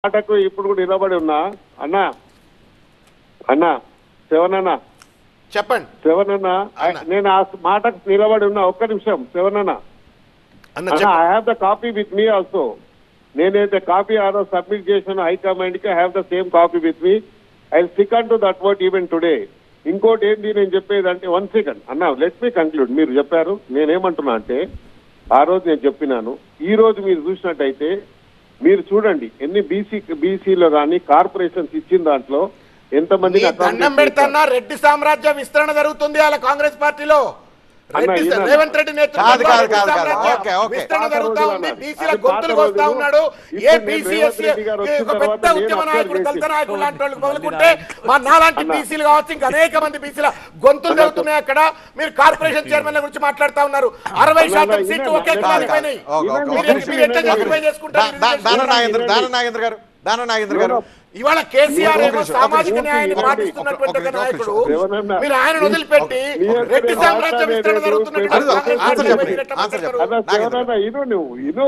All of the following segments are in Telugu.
మాటకు ఇప్పుడు కూడా నిలబడి ఉన్నా అన్నా అన్నా శివనన్న చెప్పండి శివనన్న అన్న. నేను ఆ మాటకు నిలబడి ఉన్నా ఒక్క నిమిషం శివనన్న అన్న అన్న చెప్పండి I have the copy with me also నేనైతే కాపీ ఆ రోజు సబ్మిట్ చేసిన హైకమాండ్ కి I have the same copy with me I stick on to that word even today ఇంకోటి ఏంటి నేను చెప్పేది అంటే వన్ సెకండ్ అన్న లెట్ మీ కంక్లూడ్ మీరు చెప్పారు నేనేమంటున్నా అంటే ఆ రోజు నేను చెప్పినాను ఈ రోజు మీరు చూసినట్టయితే మీరు చూడండి ఎన్ని బీసీ బీసీలో కానీ కార్పొరేషన్స్ ఇచ్చిన దాంట్లో ఎంతమంది నీ దండం పెడతాన్నా రెడ్డి సామ్రాజ్యం విస్తరణ జరుగుతుంది అలా కాంగ్రెస్ పార్టీలో అన్న, రెడ్డి ఈయన- రేవంత్ రెడ్డి కాదు, కాదు, రెడ్డి కాదు, కాదు. సామ్రాజ్యం ఓకే, ఓకే. విస్తరణ పాత జరుగుతా రోజులు ఉంది అన్నారు. బీసీల అది గొంతులు పాత కోస్తా రోజులు. ఉన్నాడు ఇప్పుడు ఏ నేను బీసీ రేవంత్ ఎస్సీ రెడ్డి గారు వచ్చిన ఒక తర్వాత పెద్ద నేను ఉద్యమ అబ్జర్వ్ నాయకుడు దళిత చేసి- నాయకుడు లాంటి వాళ్ళు మొదలుకుంటే మా నాలాంటి అన్న. బీసీలు కావచ్చు ఇంకా అనేక మంది బీసీల గొంతులు జరుగుతున్నాయి అక్కడ మీరు కార్పొరేషన్ చైర్మన్ల గురించి మాట్లాడుతా ఉన్నారు అరవై అన్న, శాతం అన్న, సీట్లు ఇదే ఒకే అన్న, కులానికి కాదు, పోయినాయి. ఓకే, ఓకే, మీరు ఓకే. మీరు ఎట్లా justify చేసుకుంటారు? దా- దా- దాన నాగేంద్ర దాన నాగేంద్ర గారు దాన నాగేంద్ర గారు ఇవాళ కేసీఆర్ ఒక ఏమో నిమిషం, సామాజిక ఒక న్యాయాన్ని నిమిషం, పాటిస్తున్నటువంటి ఒక ఒక నిమిషం, నాయకుడు ఒక నిమిషం. మీరు ఆయన వదిలిపెట్టి మీ- రెడ్డి మీ- సామ్రాజ్యం విస్తరణ మీ- జరుగుతున్నట్టు మీ- అడుగు, కాంగ్రెస్ ఆన్సర్ పార్టీ చెప్పండి, ఎట్లా ఆన్సర్ మాట్లాడతారు? అన్న నాగేంద్ర శివనన్న ఇను నువ్వు ఇను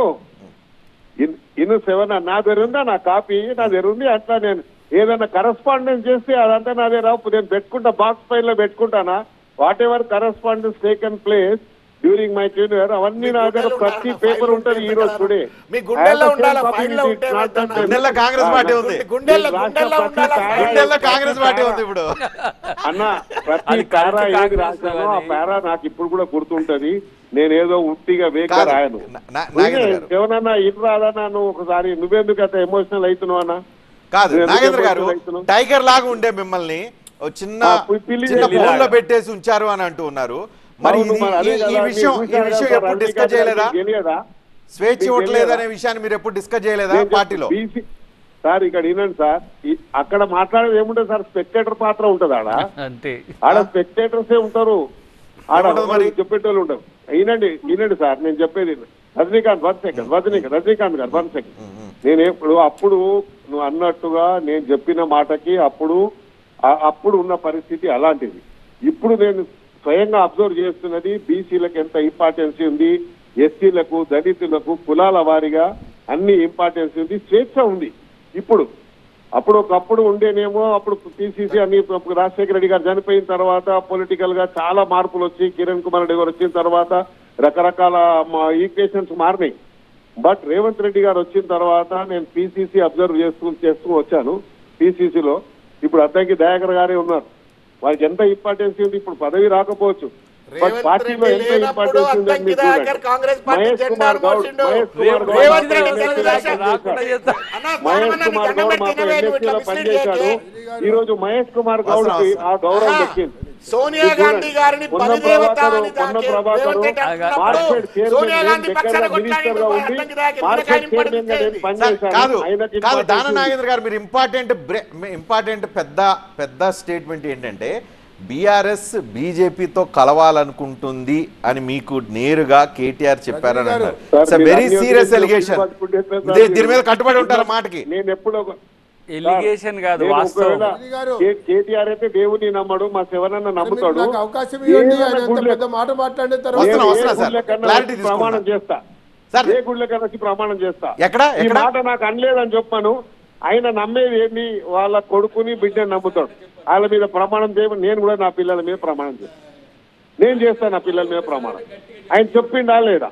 ఇన్- ఇను శివన నా దగ్గర ఉందా నా కాపీ నా దగ్గర ఉంది అట్లా నేను ఏదైనా కరస్పాండెన్స్ చేస్తే అదంతా నా దగ్గర రావు. నేను పెట్టుకుంటా బాక్స్ ఫైల్ లో పెట్టుకుంటానా whatever correspondence taken place during my tenure అవన్నీ నా దగ్గర గుండెల్లో ప్రతి ఉండాలా? పేపర్ ఫైల్ ఉంటుంది ఈ ఉంటే రోజు కదా? టుడే మీ గుండెల్లో ఉండాలా? ఫైల్లో ఉంటే ఏమవుతుందన్న? గుండెల్లో కాంగ్రెస్ పార్టీ ఉంది. గుండెల్లో గుండెల్లో ఉండాలా? గుండెల్లో కాంగ్రెస్ పార్టీ ఉంది ఇప్పుడు అన్న ప్రతి అది పారా కలిసి ఏది కాంగ్రెస్ రాశానో ఆ అని. పారా నాకు ఇప్పుడు కూడా గుర్తుంటది నేనేదో ఉట్టిగా వేగ కాదు. రాయను నా- నా- నాగేంద్ర గారు. ఏమన్నా ఇటు రాదన్నా నువ్వు ఒకసారి నువ్వెందుకు అంత ఎమోషనల్ అవుతున్నావు అన్న కాదు నువ్వు ఎందుకు నాగేంద్ర గారు emotional అవుతున్నావు? టైగర్ లాగా ఉండే మిమ్మల్ని ఓ చిన్న ఆ, పి- పిల్లి చిన్న పిల్లి ఫోన్ లో లాగా. పెట్టేసి ఉంచారు అని అంటూ ఉన్నారు మరి అవును, ఇది- మరి అదే ఈ- ఈ కదా, విషయం మీరు ఈ చూశారు విషయం కదా, ఎప్పుడు రజనీకాంత్ డిస్కస్ చేయలేదా గారికి తెలియదా? స్వేచ్ఛ మీకు ఇవ్వట్లేదు తెలియదా? అనే విషయాన్ని మీరు ఎప్పుడు డిస్కస్ చేయలేదా నేను పార్టీలో BC సార్ ఇక్కడ వినండి సార్ ఈ- అక్కడ మాట్లాడేది ఏముంటుంది సార్ స్పెక్టేటర్ పాత్ర ఉంటుంది ఆడ అంతే ఆడ స్పెక్టేటర్సే ఉంటారు ఆడ ఏముంటది మరి? మరి చెప్పేటోళ్ళు ఉంటారు వినండి వినండి సార్ నేను చెప్పేది Rajinikanth one second Rajinikanth Rajinikanth garu one second నేను ఎప్పుడు అప్పుడు నువ్వు అన్నట్టుగా నేను చెప్పిన మాటకి అప్పుడు ఆ- అప్పుడు ఉన్న పరిస్థితి అలాంటిది ఇప్పుడు నేను స్వయంగా అబ్జర్వ్ చేస్తున్నది బీసీలకు ఎంత ఇంపార్టెన్స్ ఉంది ఎస్సీలకు దళితులకు కులాల వారీగా అన్ని ఇంపార్టెన్స్ ఉంది స్వేచ్ఛ ఉంది ఇప్పుడు అప్పుడు ఒకప్పుడు ఉండేనేమో అప్పుడు పిసిసి అని అప్పుడు రాజశేఖర రెడ్డి గారు చనిపోయిన తర్వాత పొలిటికల్ గా చాలా మార్పులు వచ్చి కిరణ్ కుమార్ రెడ్డి గారు వచ్చిన తర్వాత రకరకాల ఈక్వేషన్స్ మారినాయి బట్ రేవంత్ రెడ్డి గారు వచ్చిన తర్వాత నేను పిసిసి అబ్జర్వ్ చేస్తూ చేస్తూ వచ్చాను PCC లో ఇప్పుడు అద్దంకి దయాకర్ గారే ఉన్నారు వాళ్ళకి ఎంత ఇంపార్టెన్స్ ఉంది ఇప్పుడు పదవి రాకపోవచ్చు బట్ రేవంత్ పార్టీలో రెడ్డి ఎంత లేనప్పుడు ఇంపార్టెన్స్ ఉందని అద్దంకి మీరు దయాకర్ చూడండి. కాంగ్రెస్ పార్టీ మహేష్ జెండా కుమార్ గౌడ్ మోసిండు. మహేష్ కుమార్ గౌడ్ రేవంత్ మాతో రెడ్డి NSC లో తెలుగుదేశం రాకుండా చేస్తా. అన్న, మహేష్ ధర్మన్న, నీ కుమార్ దండం గౌడ్ మాతో పెడితేనే నువ్వు NSC ఇట్లా లో mislead పనిచేశాడు చేయకే. ఈ రోజు మహేష్ కుమార్ గౌడ్ కి అవసరం, ఆ గౌరవం ఆ, దక్కింది సోనియా ఇప్పుడు గాంధీ గారిని పొన్నం బలిదేవత ప్రభాకర్, అని పొన్నం దాకే ప్రభాకర్ రేవంత్ రెడ్డి అంటున్నప్పుడు మార్కెట్ చైర్మన్ సోనియా గాంధీ నేను పక్షాన దగ్గరగా మినిస్టర్ గా కొట్లాడి ఉండి అడ్డంకి దాకా మార్కెట్ ఎందుకు ఆయన చైర్మన్ గా నేను పడిపోయింది? సార్, పనిచేశాను కాదు ఆయనకి కాదు ఇంపార్టెన్స్ దాన ఉంది. నాగేంద్ర గారు మీరు ఇంపార్టెంట్ ఇంపార్టెంట్ పెద్ద పెద్ద స్టేట్మెంట్ ఏంటంటే బీఆర్ఎస్ బీజేపీతో కలవాలనుకుంటుంది అని మీకు నేరుగా కేటీఆర్ చెప్పారని సార్, అన్నారు మీరు వెరీ అన్ని సీరియస్ ఒకేసారి ఎలిగేషన్ పట్టుకుంటే ఎట్లా సార్? దీని మీద కట్టుబడి ఉంటారు మాటకి నేను ఎప్పుడు ఒక- ఎలిగేషన్ కాదు నేను వాస్తవం ఒకవేళ గారు. కే- కేటీఆర్ అయితే దేవుని నమ్మడు మా శివనన్న నమ్ముతాడు నాకు అవకాశం ఇవ్వండి ఏదైనా ఆయన ఎంత గుడిలో- పెద్ద మాట మాట్లాడిన తర్వాత వస్తున్నా, నేను ఏ వస్తున్నా సార్. గుడిలో కన్నా క్లారిటీ వచ్చి ప్రమాణం తీసుకుంటా. చేస్తా సార్. ఏ గుడిలో కన్నా వచ్చి ప్రమాణం చేస్తా ఎక్కడ? ఈ ఎక్కడ? మాట నాకు అనలేదని చెప్పాను ఆయన నమ్మేది ఏంటి వాళ్ళ కొడుకుని బిడ్డని నమ్ముతాడు వాళ్ళ మీద ప్రమాణం చేయమని నేను కూడా నా పిల్లల మీద ప్రమాణం చేస్తాను నేను చేస్తాను నా పిల్లల మీద ప్రమాణం ఆయన చెప్పిండా లేదా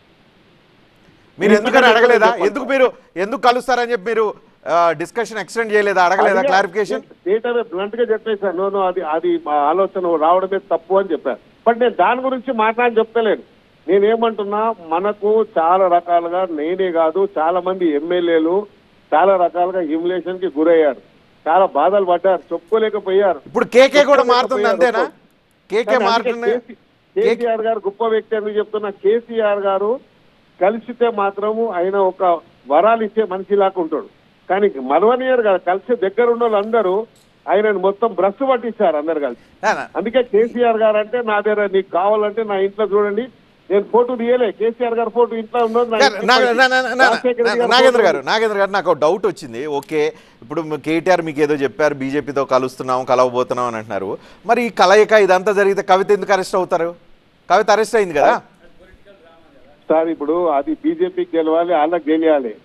మీరు ఎందుకని అడగలేదా ఎందుకు మీరు ఎందుకు కలుస్తారని చెప్పి మీరు డిస్కషన్ ఎక్స్టెండ్ చేయలేదా అడగలేదా క్లారిఫికేషన్ స్టేట్ అనే బ్లంట్ గా చెప్పేశాను నో, నో, అది అది మా ఆలోచన రావడమే తప్పు అని చెప్పాను బట్ నేను దాని గురించి మాట్లాడి చెప్తలేను నేనేమంటున్నా మనకు చాలా రకాలుగా నేనే కాదు చాలా మంది ఎమ్మెల్యేలు చాలా రకాలుగా హ్యూమిలేషన్ కి గురయ్యారు చాలా బాధలు పడ్డారు చెప్పుకోలేకపోయారు ఇప్పుడు కేకే కూడా మారుతుంది అంతేనా కేకే కానీ అందుకే మారుతుంది కేసీ- కేసీఆర్ గారు గొప్ప వ్యక్తి అని చెప్తున్నా కేసీఆర్ గారు కలిసితే మాత్రము ఆయన ఒక వరాలు ఇచ్చే మనిషిలాగా ఉంటాడు కానీ మరవనియర్ గారు కలిసి దగ్గర ఉన్న వాళ్ళందరూ ఆయనను మొత్తం బ్రష్ పట్టించారు అందరు కలిసి నానా, అందుకే కేసీఆర్ గారు అంటే నా దగ్గర నీకు కావాలంటే నా ఇంట్లో చూడండి నేను ఫోటో తీయలే కేసీఆర్ గారు ఫోటో ఇంట్లో ఉన్నది నా నా- ఇంటికి నా- నా- నా- నా- రాజశేఖర రెడ్డి గారి నాగేంద్ర ఫోటో గారు నాగేంద్ర గారు నాకు డౌట్ వచ్చింది ఓకే ఇప్పుడు కేటీఆర్ మీకు ఏదో చెప్పారు బీజేపీతో కలుస్తున్నాం కలవబోతున్నాం అని అంటున్నారు మరి ఈ కలయిక ఇదంతా జరిగితే కవిత ఎందుకు అరెస్ట్ అవుతారు కవిత అరెస్ట్ అయింది కదా సార్ ఇప్పుడు అది బీజేపీకి గెలవాలి వాళ్ళకి గెలియాలి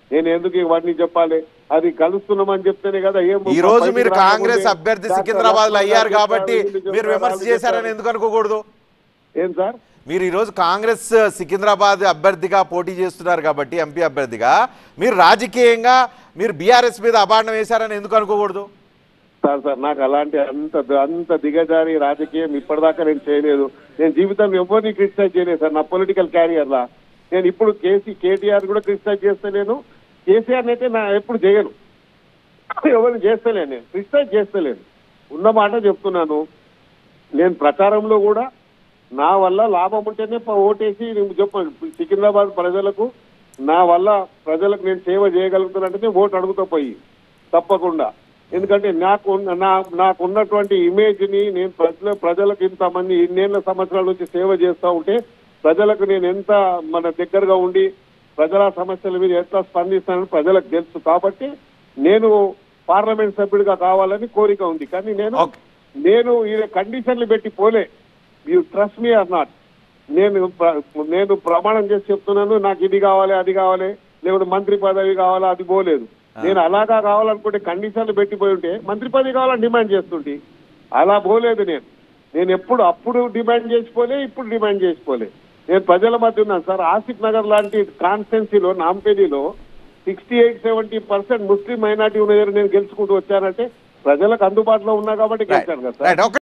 నేను ఎందుకు ఇవన్నీ చెప్పాలి అది కలుస్తున్నామని చెప్తేనే కదా ఏం ఈ రోజు బయటికి మీరు రాకముందే కాంగ్రెస్ అభ్యర్థి డాక్టర్ సికింద్రాబాద్ లో అయ్యారు రామకృష్ణ కాబట్టి గారు వీళ్ళు మీరు చెప్పారు, విమర్శ వాళ్ళు చేశారని చెప్పారు. ఎందుకు అనుకోకూడదు ఏం సార్ మీరు ఈ రోజు కాంగ్రెస్ సికింద్రాబాద్ అభ్యర్థిగా పోటీ చేస్తున్నారు కాబట్టి ఎంపీ అభ్యర్థిగా మీరు రాజకీయంగా మీరు బీఆర్ఎస్ మీద అభాండం వేశారని ఎందుకు అనుకోకూడదు సార్ సార్ నాకు అలాంటి అంత అంత దిగజారి రాజకీయం ఇప్పటిదాకా నేను చేయలేదు నేను జీవితంలో ఎవరిని క్రిటిసైజ్ చేయలేదు సార్ నా పొలిటికల్ క్యారియర్ లా నేను ఇప్పుడు కేసీ కేటీఆర్ కూడా క్రిటిసైజ్ చేస్తలేను కేసీఆర్ అయితే నా ఎప్పుడు చేయను ఎవరిని చేస్తలేను నేను క్రిటిసైజ్ చేస్తలేను ఉన్న మాట చెప్తున్నాను నేను ప్రచారంలో కూడా నా వల్ల లాభం ఉంటేనే ప- ఓటేసి నేను చెప్పండి సికింద్రాబాద్ ప్రజలకు నా వల్ల ప్రజలకు నేను సేవ చేయగలుగుతానంటే ఓటు అడుగుతా పోయి తప్పకుండా ఎందుకంటే నాకు ఉన్న- నా నాకు ఉన్నటువంటి ఇమేజ్ ని నేను ప్రజల ప్రజలకు ఇంతమంది ఇన్నేళ్ల సంవత్సరాల నుంచి సేవ చేస్తూ ఉంటే ప్రజలకు నేను ఎంత మన దగ్గరగా ఉండి ప్రజల సమస్యల మీద ఎట్లా స్పందిస్తానని ప్రజలకు తెలుసు కాబట్టి నేను పార్లమెంట్ సభ్యుడిగా కావాలని కోరిక ఉంది కానీ నేను Okay. నేను ఈ కండిషన్లు పెట్టి పోలే you trust me or not నేను ప్ర- నేను ప్రమాణం చేసి చెప్తున్నాను నాకు ఇది కావాలి అది కావాలి లేకపోతే మంత్రి పదవి కావాలా అది పోలేదు నేను అలాగా కావాలనుకుంటే కండిషన్లు పెట్టిపోయి ఉంటే మంత్రి పదవి కావాలని డిమాండ్ చేస్తుంటే అలా పోలేదు నేను నేను ఎప్పుడు అప్పుడు డిమాండ్ చేసిపోలే ఇప్పుడు డిమాండ్ చేసిపోలే నేను ప్రజల మధ్య ఉన్నాను సార్ ఆసిఫ్ నగర్ లాంటి కాన్స్టెన్సీలో నాంపల్లిలో sixty eight seventy percent Muslim minority ఉన్న దగ్గర నేను గెలుచుకుంటూ వచ్చానంటే ప్రజలకు అందుబాటులో ఉన్నా కాబట్టి గెలిచాను కదా సార్ రైట్ ఓకే